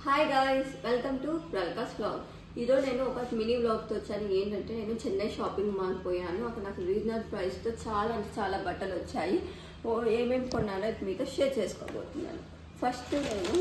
hi guys welcome to ప్రల్కాస్ vlog ఈరోజు నేను ఒక మినీ వ్లాగ్తో వచ్చాను ఏంటంటే నేను చెన్నై షాపింగ్ మాల్ పోయాను అక్కడ నాకు రీజనల్ ప్రైస్తో చాలా అంటే చాలా బట్టలు వచ్చాయి ఓ ఏమేమి కొన్నానో ఇది మీతో షేర్ చేసుకోబోతున్నాను ఫస్ట్ నేను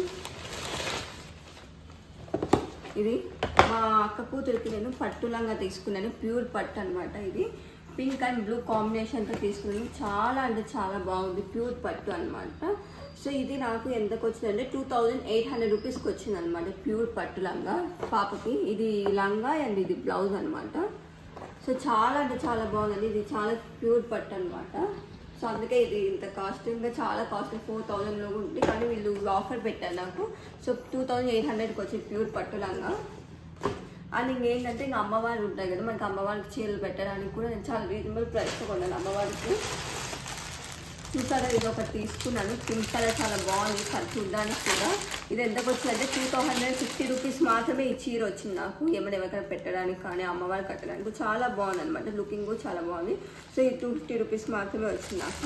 ఇది మా అక్క కూతురికి నేను పట్టు లంగా తీసుకున్నాను ప్యూర్ పట్టు అనమాట ఇది పింక్ అండ్ బ్లూ కాంబినేషన్తో తీసుకున్నాను చాలా అంటే చాలా బాగుంది ప్యూర్ పట్టు అనమాట సో ఇది నాకు ఎంతకు వచ్చిందంటే టూ థౌజండ్ ఎయిట్ హండ్రెడ్ రూపీస్కి వచ్చింది అనమాట ప్యూర్ పట్టు లంగా పాపకి ఇది లంగా అండ్ ఇది బ్లౌజ్ అనమాట సో చాలా అంటే చాలా బాగుందండి ఇది చాలా ప్యూర్ పట్టు అనమాట సో అందుకే ఇది ఇంత కాస్ట్ ఇంకా చాలా కాస్ట్ ఫోర్ థౌజండ్లో ఉంది కానీ వీళ్ళు ఆఫర్ పెట్టారు నాకు సో టూ థౌజండ్ ఎయిట్ హండ్రెడ్కి వచ్చి ప్యూర్ పట్టులాగా అండ్ ఇంకేంటంటే ఇంకా అమ్మవారు ఉంటాయి కదా మనకి అమ్మవారికి చీరలు పెట్టడానికి కూడా నేను చాలా రీజనబుల్ ప్రైస్తో కొన్నాను అమ్మవారికి చూసారా ఇది ఒకటి తీసుకున్నాను పింక్ కలర్ చాలా బాగుంది చాలా చూడడానికి కూడా ఇది ఎంతకు వచ్చిందంటే టూ థౌసండ్ ఫిఫ్టీ రూపీస్ మాత్రమే ఈ చీర వచ్చింది నాకు ఏమైనా ఎవరికైనా పెట్టడానికి కానీ అమ్మవారికి కట్టడానికి చాలా బాగుంది అనమాట లుకింగ్ కూడా చాలా బాగుంది సో ఇది టూ ఫిఫ్టీ రూపీస్ మాత్రమే వచ్చింది నాకు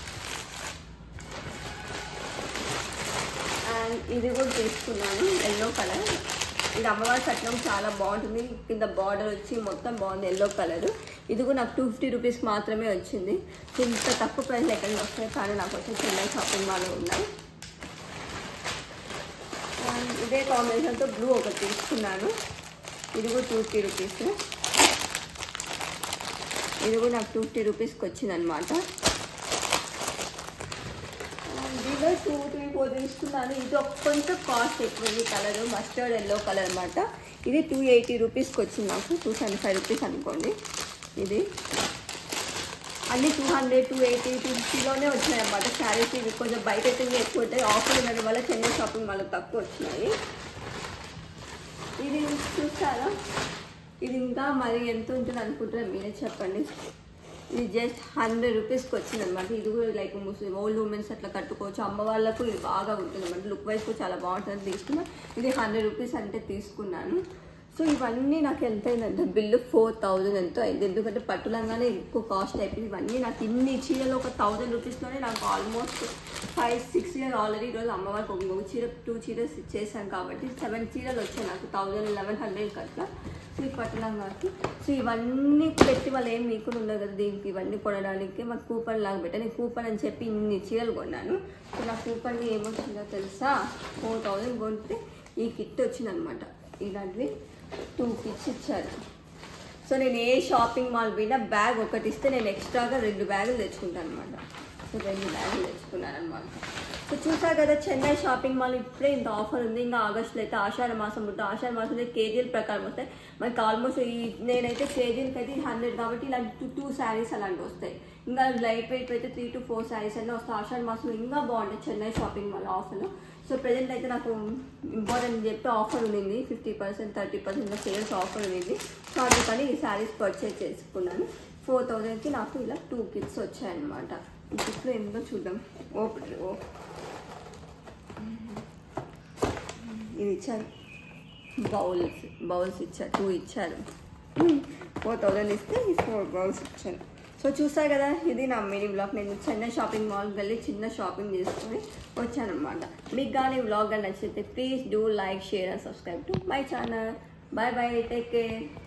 అండ్ ఇది కూడా తీసుకున్నాను ఎల్లో కలర్ ఇది అమ్మవారి కట్నం చాలా బాగుంటుంది కింద బార్డర్ వచ్చి మొత్తం బాగుంది ఎల్లో కలర్ ఇది కూడా నాకు టూ ఫిఫ్టీ రూపీస్ మాత్రమే వచ్చింది ఇంత తక్కువ ప్రైస్ ఎక్కడ వస్తాయి కానీ నాకు వచ్చి చెన్నై షాపింగ్ మాల్ ఉన్నాయి అండ్ ఇదే కాంబినేషన్తో బ్లూ ఒకటి తీసుకున్నాను ఇది కూడా టూ ఫిఫ్టీ రూపీస్ ఇది కూడా నాకు టూ ఫిఫ్టీ రూపీస్కి వచ్చింది అనమాట దీనిలో టూ త్రీ ఫోర్ తీసుకున్నాను ఇది ఒక కొంచెం కాస్ట్ ఎక్కువ ఈ కలర్ మస్టర్డ్ ఎల్లో కలర్ అనమాట ఇది టూ ఎయిటీ రూపీస్కి వచ్చింది నాకు టూ సెవెంటీ ఫైవ్ రూపీస్ అనుకోండి ఇది అన్ని two hundred two eighty two ఫిఫ్టీలోనే వచ్చినాయి అన్నమాట శారీస్ ఇవి కొంచెం బయట అయితే ఇంకా ఎక్కువ ఉంటాయి ఆఫర్ ఉండడం వల్ల చెన్నై షాపింగ్ వాళ్ళకి తక్కువ వచ్చినాయి ఇది చూస్తారా ఇది ఇంకా మరి ఎంత ఉంటుంది అనుకుంటారా మీరే చెప్పండి ఇది జస్ట్ హండ్రెడ్ రూపీస్కి వచ్చింది అనమాట ఇది కూడా లైక్ ముస్లిం ఓల్డ్ ఉమెన్స్ అట్లా కట్టుకోవచ్చు అమ్మ వాళ్ళకు ఇది బాగా ఉంటుంది అనమాట లుక్ వైజ్ కూడా చాలా బాగుంటుంది తీసుకున్నా ఇది హండ్రెడ్ రూపీస్ అంటే తీసుకున్నాను సో ఇవన్నీ నాకు ఎంత అయిందంటే బిల్లు ఫోర్ థౌజండ్ ఎంతో అయింది ఎందుకంటే పట్టులంగానే ఎక్కువ కాస్ట్ అయిపోయింది ఇవన్నీ నాకు ఇన్ని చీరలు ఒక థౌజండ్ రూపీస్లోనే నాకు almost five six year already ఈరోజు అమ్మవారికి ఒక ఒక చీర టూ చీరస్ ఇచ్చేసాను కాబట్టి సెవెన్ చీరలు వచ్చాయి నాకు థౌజండ్ లెవెన్ హండ్రెడ్ అట్లా సో ఈ పట్టులంగాకి సో ఇవన్నీ పెట్టి వాళ్ళు ఏం మీకు ఉండదు కదా దీనికి ఇవన్నీ కొనడానికి మాకు కూపన్ లాగా పెట్టాను ఈ కూపన్ అని చెప్పి ఇన్ని చీరలు కొన్నాను సో నా కూపన్కి ఏమొచ్చిందో తెలుసా ఫోర్ థౌజండ్ కొంటే ఈ కిట్ వచ్చిందనమాట ఇలాంటివి టూ కిట్స్ ఇచ్చారు సో నేను ఏ షాపింగ్ మాల్ పోయినా బ్యాగ్ ఒకటి ఇస్తే నేను ఎక్స్ట్రాగా రెండు బ్యాగులు తెచ్చుకుంటాను అనమాట సో రెండు బ్యాగులు తెచ్చుకున్నాను అనమాట సో చూసారు కదా చెన్నై షాపింగ్ మాల్ ఇప్పుడే ఇంత ఆఫర్ ఉంది ఇంకా ఆగస్టులో అయితే ఆషాఢ మాసం ఉంటుంది ఆషాఢ మాసం అయితే కేజీల ప్రకారం వస్తాయి మనకి ఆల్మోస్ట్ ఈ నేనైతే కేజీలకి అయితే హండ్రెడ్ కాబట్టి ఇలాంటి టూ టూ శారీస్ అలాంటివి వస్తాయి ఇంకా లైట్ వెయిట్ అయితే త్రీ టు ఫోర్ శారీస్ అన్నీ వస్తాయి ఆషాఢ మాసం ఇంకా బాగుంటాయి చెన్నై షాపింగ్ మాల్ ఆఫర్లో సో ప్రజెంట్ అయితే నాకు ఇంపార్టెంట్ చెప్పి ఆఫర్ ఉంది fifty percent thirty percent sales offer ఉంది సో అందుకని ఈ శారీస్ పర్చేజ్ చేసుకున్నాను ఫోర్ థౌజండ్కి నాకు ఇలా టూ కిట్స్ వచ్చాయన్నమాట ఈ కిట్లో ఎంతో చూద్దాం ఓపెన్ ఓ ఇది ఇచ్చారు బౌల్స్ బౌల్స్ ఇచ్చారు టూ ఇచ్చారు ఫోర్ థౌజండ్ ఇస్తే ఈ ఫోర్ బౌల్స్ ఇచ్చారు సో చూసారు కదా ఇది నా మినీ బ్లాగ్ నేను చెన్నై షాపింగ్ మాల్కి వెళ్ళి చిన్న షాపింగ్ చేసుకొని వచ్చానమాట మీకు కానీ బ్లాగ్ నచ్చితే please do like share and subscribe to my channel bye bye take care